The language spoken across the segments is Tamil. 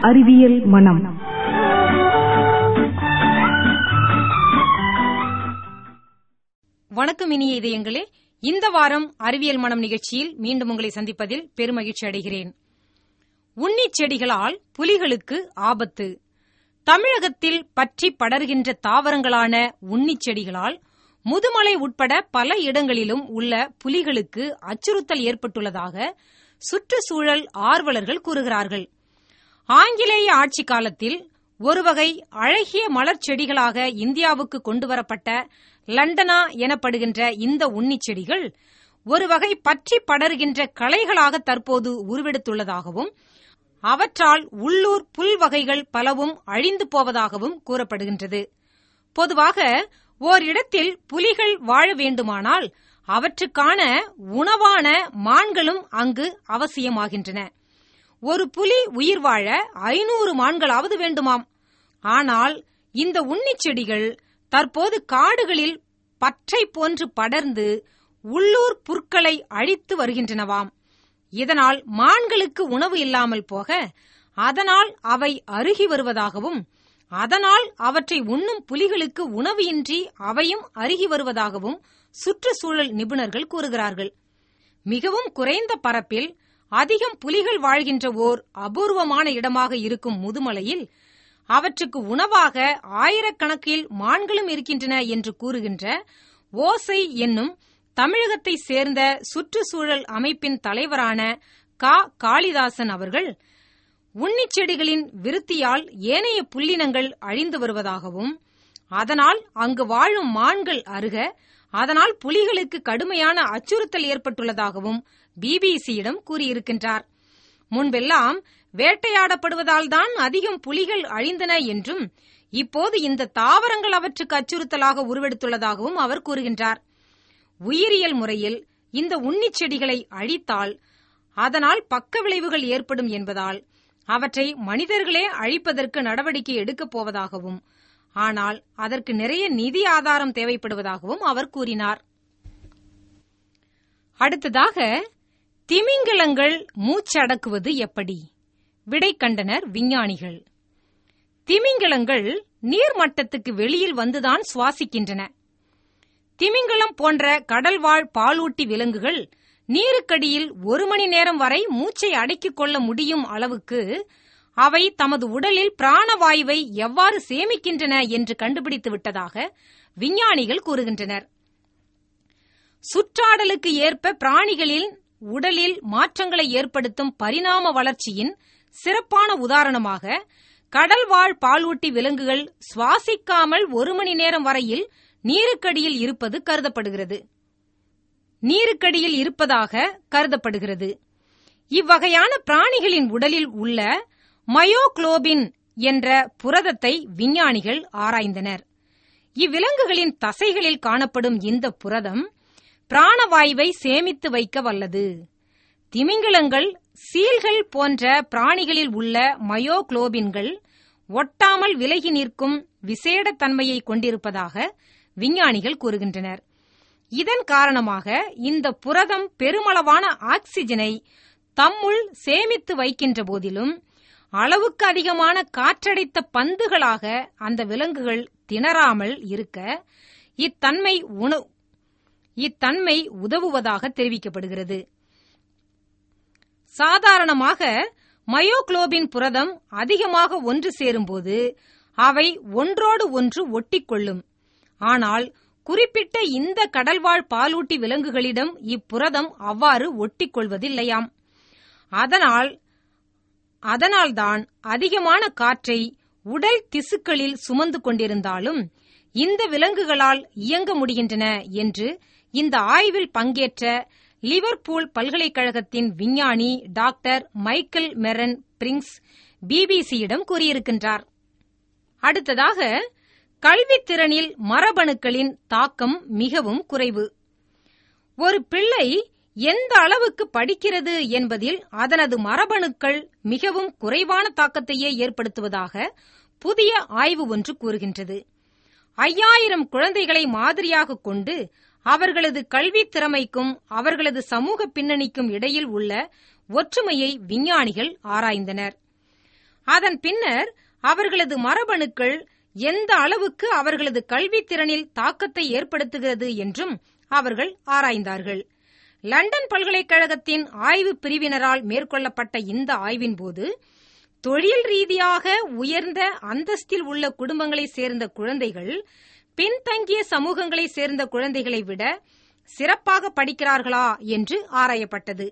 அறிவியல் மனம் வணக்கம் இனிய இதயங்களே இந்த வாரம் அறிவியல் மனம் நிகழ்ச்சியில் மீண்டும் உங்களை சந்திப்பதில் பெருமகிழ்ச்சி அடைகிறேன் உன்னிச் செடிகளால் புலிகளுக்கு ஆபத்து தமிழகத்தில் பற்றி படர்கின்ற தாவரங்களான உன்னிச் செடிகளால் முதுமலை உட்பட பல இடங்களிலும் உள்ள புலிகளுக்கு அச்சுறுத்தல் ஏற்பட்டுள்ளதாக சுற்றுச்சூழல் ஆர்வலர்கள் கூறுகிறார்கள் ஆங்கிலேய ஆட்சி காலத்தில் ஒருவகை அழகிய மலர் செடிகளாக இந்தியாவுக்கு கொண்டுவரப்பட்ட லண்டனா எனப்படுகின்ற இந்த உன்னிச் செடிகள் ஒரு வகை பற்றி படர்கின்ற களைகளாக தற்போது உருவெடுத்துள்ளதாகவும் அவற்றால் உள்ளூர் புல் வகைகள் பலவும் அழிந்து போவதாகவும் கூறப்படுகின்றது பொதுவாக ஓரிடத்தில் புலிகள் வாழ வேண்டுமானால் அவற்றுக்கான உணவான மான்களும் அங்கு அவசியமாகின்றன ஒரு புலி உயிர் வாழ ஐநூறு மான்களாவது வேண்டுமாம் ஆனால் இந்த உன்னிச் செடிகள் தற்போது காடுகளில் பற்றை போன்று படர்ந்து உள்ளூர் புற்களை அழித்து வருகின்றனவாம் இதனால் மான்களுக்கு உணவு இல்லாமல் போக அதனால் அவை அருகி வருவதாகவும் அதனால் அவற்றை உண்ணும் புலிகளுக்கு உணவு இன்றி அவையும் அருகி வருவதாகவும் சுற்றுச்சூழல் நிபுணர்கள் கூறுகிறார்கள் மிகவும் குறைந்த பரப்பில் அதிகம் புலிகள் வாழ்கின்ற ஓர் அபூர்வமான இடமாக இருக்கும் முதுமலையில் அவற்றுக்கு உணவாக ஆயிரக்கணக்கில் மான்களும் இருக்கின்றன என்று கூறுகின்ற ஓசை என்னும் தமிழகத்தை சேர்ந்த சுற்றுச்சூழல் அமைப்பின் தலைவரான கா காளிதாசன் அவர்கள் உன்னிச் செடிகளின் விருத்தியால் ஏனைய புல்லினங்கள் அழிந்து வருவதாகவும் அதனால் அங்கு வாழும் மான்கள் அருக அதனால் புலிகளுக்கு கடுமையான அச்சுறுத்தல் ஏற்பட்டுள்ளதாகவும் பிபிசியிடம் கூறியிருக்கின்றார் முன்பெல்லாம் வேட்டையாடப்படுவதால் தான் அதிகம் புலிகள் அழிந்தன என்றும் இப்போது இந்த தாவரங்கள் அவற்றுக்கு அச்சுறுத்தலாக உருவெடுத்துள்ளதாகவும் அவர் கூறுகின்றார் உயிரியல் முறையில் இந்த உன்னிச் செடிகளை அழித்தால் அதனால் பக்க விளைவுகள் ஏற்படும் என்பதால் அவற்றை மனிதர்களே அழிப்பதற்கு நடவடிக்கை எடுக்கப் போவதாகவும் ஆனால் அதற்கு நிறைய நிதி ஆதாரம் தேவைப்படுவதாகவும் அவர் கூறினார் அடுத்ததாக திமிங்கலங்கள் மூச்சடக்குவது எப்படி விடை கண்டனர் விஞ்ஞானிகள் திமிங்கலங்கள் நீர்மட்டத்துக்கு வெளியில் வந்துதான் சுவாசிக்கின்றன திமிங்கலம் போன்ற கடல்வாழ் பாலூட்டி விலங்குகள் நீருக்கடியில் ஒரு மணி நேரம் வரை மூச்சை அடக்கிக் கொள்ள முடியும் அளவுக்கு அவை தமது உடலில் பிராணவாயுவை எவ்வாறு சேமிக்கின்றன என்று கண்டுபிடித்து விட்டதாக விஞ்ஞானிகள் கூறுகின்றனர் சுற்றாடலுக்கு ஏற்ப பிராணிகளின் உடலில் மாற்றங்களை ஏற்படுத்தும் பரிணாம வளர்ச்சியின் சிறப்பான உதாரணமாக கடல்வாழ் பாலூட்டி விலங்குகள் சுவாசிக்காமல் ஒரு மணி நேரம் வரையில் நீருக்கடியில் இருப்பது கருதப்படுகிறது நீருக்கடியில் இருப்பதாக கருதப்படுகிறது இவ்வகையான பிராணிகளின் உடலில் உள்ள மயோக்ளோபின் என்ற புரதத்தை விஞ்ஞானிகள் ஆராய்ந்தனர் இவ்விலங்குகளின் தசைகளில் காணப்படும் இந்த புரதம் பிராணவாயுவை சேமித்து வைக்க வல்லது திமிங்கலங்கள் சீல்கள் போன்ற பிராணிகளில் உள்ள மயோக்ளோபின்கள் ஒட்டாமல் விலகி நிற்கும் விசேட தன்மையை கொண்டிருப்பதாக விஞ்ஞானிகள் கூறுகின்றனர் இதன் காரணமாக இந்த புரதம் பெருமளவான ஆக்சிஜனை தம்முள் சேமித்து வைக்கின்ற போதிலும் அளவுக்கு அதிகமான காற்றடைத்த பந்துகளாக அந்த விலங்குகள் திணறாமல் இருக்க இத்தன்மை உணவு இத்தன்மை உதவுவதாக தெரிவிக்கப்படுகிறது சாதாரணமாக மயோக்ளோபின் புரதம் அதிகமாக ஒன்று சேரும்போது அவை ஒன்றோடு ஒன்று ஒட்டிக்கொள்ளும் ஆனால் குறிப்பிட்ட இந்த கடல்வாழ் பாலூட்டி விலங்குகளிடம் இப்புரதம் அவ்வாறு ஒட்டிக்கொள்வதில்லையாம் அதனால் அதனால்தான் அதிகமான காற்றை உடல் திசுக்களில் சுமந்து கொண்டிருந்தாலும் இந்த விலங்குகளால் இயங்க முடிகின்றன என்று இந்த ஆய்வில் பங்கேற்ற லிவர்பூல் பல்கலைக்கழகத்தின் விஞ்ஞானி டாக்டர் மைக்கேல் மெரன் பிரிங்ஸ் பிபிசியிடம் கூறியிருக்கின்றார் அடுத்ததாக கல்வித்திறனில் மரபணுக்களின் தாக்கம் மிகவும் குறைவு ஒரு பிள்ளை எந்த அளவுக்கு படிக்கிறது என்பதில் அதனது மரபணுக்கள் மிகவும் குறைவான தாக்கத்தையே ஏற்படுத்துவதாக புதிய ஆய்வு ஒன்று கூறுகின்றது ஐயாயிரம் குழந்தைகளை மாதிரியாக கொண்டு அவர்களது கல்வி திறமைக்கும் அவர்களது சமூக பின்னணிக்கும் இடையில் உள்ள ஒற்றுமையை விஞ்ஞானிகள் ஆராய்ந்தனர் அதன் பின்னர் அவர்களது மரபணுக்கள் எந்த அளவுக்கு அவர்களது கல்வித்திறனில் தாக்கத்தை ஏற்படுத்துகிறது என்றும் அவர்கள் ஆராய்ந்தார்கள் லண்டன் பல்கலைக்கழகத்தின் ஆய்வு பிரிவினரால் மேற்கொள்ளப்பட்ட இந்த ஆய்வின் போது தொழில் ரீதியாக உயர்ந்த அந்தஸ்தில் உள்ள குடும்பங்களைச் சேர்ந்த குழந்தைகள் பின்தங்கிய சமூகங்களைச் சேர்ந்த குழந்தைகளை விட சிறப்பாக படிக்கிறார்களா என்று ஆராயப்பட்டது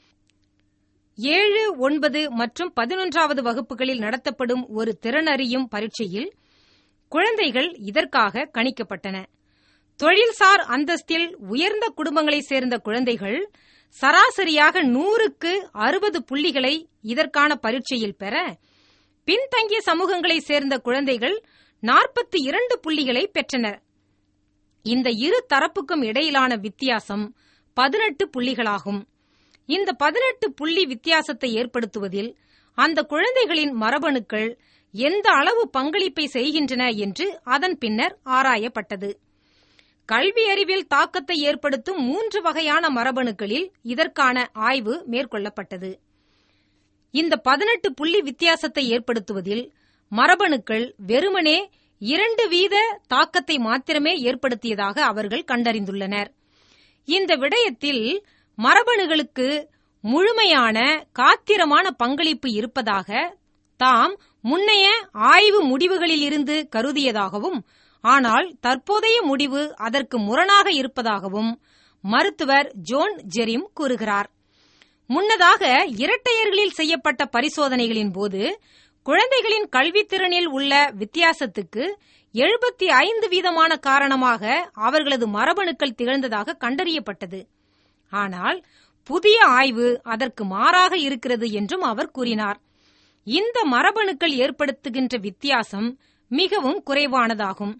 ஏழு ஒன்பது மற்றும் பதினொன்றாவது வகுப்புகளில் நடத்தப்படும் ஒரு திறனறியும் பரீட்சையில் குழந்தைகள் இதற்காக கணிக்கப்பட்டன தொழில்சார் அந்தஸ்தில் உயர்ந்த குடும்பங்களைச் சேர்ந்த குழந்தைகள் சராசரியாக நூறுக்கு அறுபது புள்ளிகளை இதற்கான பரீட்சையில் பெற பின்தங்கிய சமூகங்களைச் சேர்ந்த குழந்தைகள் நாற்பத்தி இரண்டு புள்ளிகளை பெற்றனர் இந்த இரு தரப்புக்கும் இடையிலான வித்தியாசம் பதினெட்டு புள்ளிகளாகும் இந்த பதினெட்டு புள்ளி வித்தியாசத்தை ஏற்படுத்துவதில் அந்த குழந்தைகளின் மரபணுக்கள் எந்த அளவு பங்களிப்பை செய்கின்றன என்று அதன் பின்னர் ஆராயப்பட்டது கல்வி அறிவில் தாக்கத்தை ஏற்படுத்தும் மூன்று வகையான மரபணுக்களில் இதற்கான ஆய்வு மேற்கொள்ளப்பட்டது இந்த பதினெட்டு புள்ளி வித்தியாசத்தை ஏற்படுத்துவதில் மரபணுக்கள் வெறுமனே இரண்டு வீத தாக்கத்தை மாத்திரமே ஏற்படுத்தியதாக அவர்கள் கண்டறிந்துள்ளனர் இந்த விடயத்தில் மரபணுகளுக்கு முழுமையான காத்திரமான பங்களிப்பு இருப்பதாக தாம் முன்னைய ஆய்வு முடிவுகளில் இருந்து கருதியதாகவும் ஆனால் தற்போதைய முடிவு அதற்கு முரணாக இருப்பதாகவும் மருத்துவர் ஜோன் ஜெரிம் கூறுகிறார் முன்னதாக இரட்டையர்களில் செய்யப்பட்ட பரிசோதனைகளின் போது குழந்தைகளின் கல்வித்திறனில் உள்ள வித்தியாசத்துக்கு எழுபத்தி ஐந்து வீதமான காரணமாக அவர்களது மரபணுக்கள் திகழ்ந்ததாக கண்டறியப்பட்டது ஆனால் புதிய ஆய்வு அதற்கு மாறாக இருக்கிறது என்றும் அவர் கூறினார் இந்த மரபணுக்கள் ஏற்படுத்துகின்ற வித்தியாசம் மிகவும் குறைவானதாகும்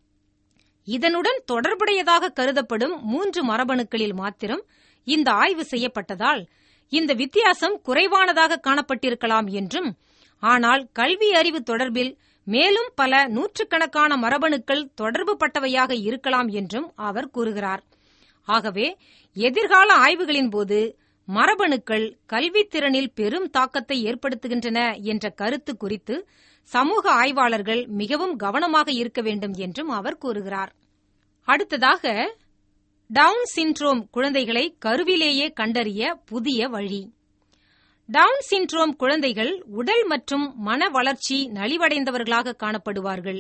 இதனுடன் தொடர்புடையதாக கருதப்படும் மூன்று மரபணுக்களில் மாத்திரம் இந்த ஆய்வு செய்யப்பட்டதால் இந்த வித்தியாசம் குறைவானதாக காணப்பட்டிருக்கலாம் என்றும் ஆனால் கல்வி அறிவு தொடர்பில் மேலும் பல நூற்றுக்கணக்கான மரபணுக்கள் தொடர்பு பட்டவையாக இருக்கலாம் என்றும் அவர் கூறுகிறார் ஆகவே எதிர்கால ஆய்வுகளின் போது மரபணுக்கள் கல்வித்திறனில் பெரும் தாக்கத்தை ஏற்படுத்துகின்றன என்ற கருத்து குறித்து சமூக ஆய்வாளர்கள் மிகவும் கவனமாக இருக்க வேண்டும் என்றும் அவர் கூறுகிறார் அடுத்ததாக டவுன் சிண்ட்ரோம் குழந்தைகளை கருவிலேயே கண்டறிய புதிய வழி டவுன் சிண்ட்ரோம் குழந்தைகள் உடல் மற்றும் மன வளர்ச்சி நலிவடைந்தவர்களாக காணப்படுவார்கள்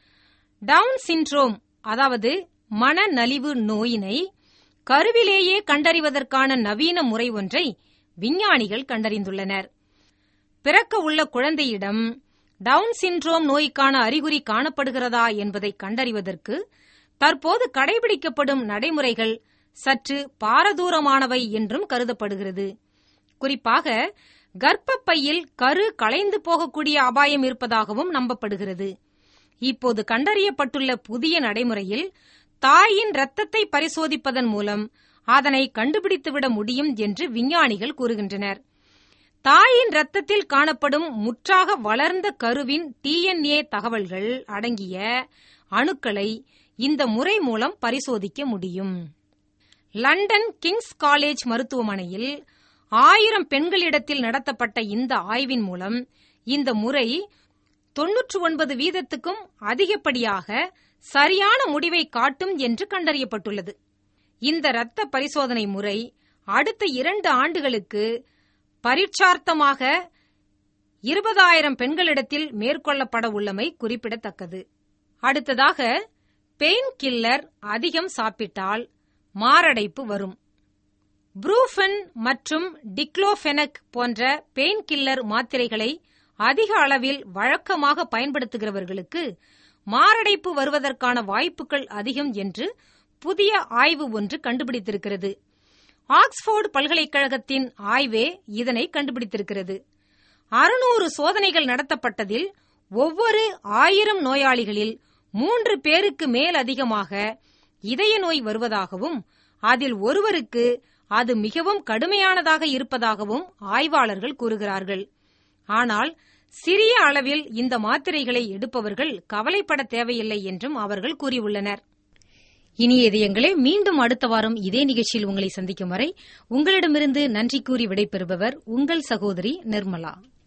டவுன் சிண்ட்ரோம் அதாவது மன நலிவு நோயினை கருவிலேயே கண்டறிவதற்கான நவீன முறை ஒன்றை விஞ்ஞானிகள் கண்டறிந்துள்ளனர் பிறக்க உள்ள குழந்தையிடம் டவுன் சிண்ட்ரோம் நோய்க்கான அறிகுறி காணப்படுகிறதா என்பதை கண்டறிவதற்கு தற்போது கடைபிடிக்கப்படும் நடைமுறைகள் சற்று பாரதூரமானவை என்றும் கருதப்படுகிறது குறிப்பாக கர்ப்பப்பையில் கரு களைந்து போகக்கூடிய அபாயம் இருப்பதாகவும் நம்பப்படுகிறது இப்போது கண்டறியப்பட்டுள்ள புதிய நடைமுறையில் தாயின் இரத்தத்தை பரிசோதிப்பதன் மூலம் அதனை கண்டுபிடித்துவிட முடியும் என்று விஞ்ஞானிகள் கூறுகின்றனர் தாயின் இரத்தத்தில் காணப்படும் முற்றாக வளர்ந்த கருவின் டிஎன்ஏ தகவல்கள் அடங்கிய அணுக்களை இந்த முறை மூலம் பரிசோதிக்க முடியும் லண்டன் கிங்ஸ் காலேஜ் மருத்துவமனையில் ஆயிரம் பெண்களிடத்தில் நடத்தப்பட்ட இந்த ஆய்வின் மூலம் இந்த முறை தொன்னூற்று ஒன்பது வீதத்துக்கும் அதிகப்படியாக சரியான முடிவை காட்டும் என்று கண்டறியப்பட்டுள்ளது இந்த இரத்த பரிசோதனை முறை அடுத்த இரண்டு ஆண்டுகளுக்கு பரீட்சார்த்தமாக இருபதாயிரம் பெண்களிடத்தில் மேற்கொள்ளப்பட உள்ளமை குறிப்பிடத்தக்கது அடுத்ததாக பெயின் கில்லர் அதிகம் சாப்பிட்டால் மாரடைப்பு வரும் ப்ரூஃபன் மற்றும் டிக்ளோஃபெனக் போன்ற பெயின் கில்லர் மாத்திரைகளை அதிக அளவில் வழக்கமாக பயன்படுத்துகிறவர்களுக்கு மாரடைப்பு வருவதற்கான வாய்ப்புகள் அதிகம் என்று புதிய ஆய்வு ஒன்று கண்டுபிடித்திருக்கிறது ஆக்ஸ்போர்டு பல்கலைக்கழகத்தின் ஆய்வே இதனை கண்டுபிடித்திருக்கிறது அறுநூறு சோதனைகள் நடத்தப்பட்டதில் ஒவ்வொரு ஆயிரம் நோயாளிகளில் மூன்று பேருக்கு மேல் அதிகமாக இதய நோய் வருவதாகவும் அதில் ஒருவருக்கு அது மிகவும் கடுமையானதாக இருப்பதாகவும் ஆய்வாளர்கள் கூறுகிறார்கள் ஆனால் சிறிய அளவில் இந்த மாத்திரைகளை எடுப்பவர்கள் கவலைப்பட தேவையில்லை என்றும் அவர்கள் கூறியுள்ளனர் இனிய இதயங்களே மீண்டும் அடுத்த வாரம் இதே நிகழ்ச்சியில் உங்களை சந்திக்கும் வரை உங்களிடமிருந்து நன்றி கூறி விடைபெறுபவர் உங்கள் சகோதரி நிர்மலா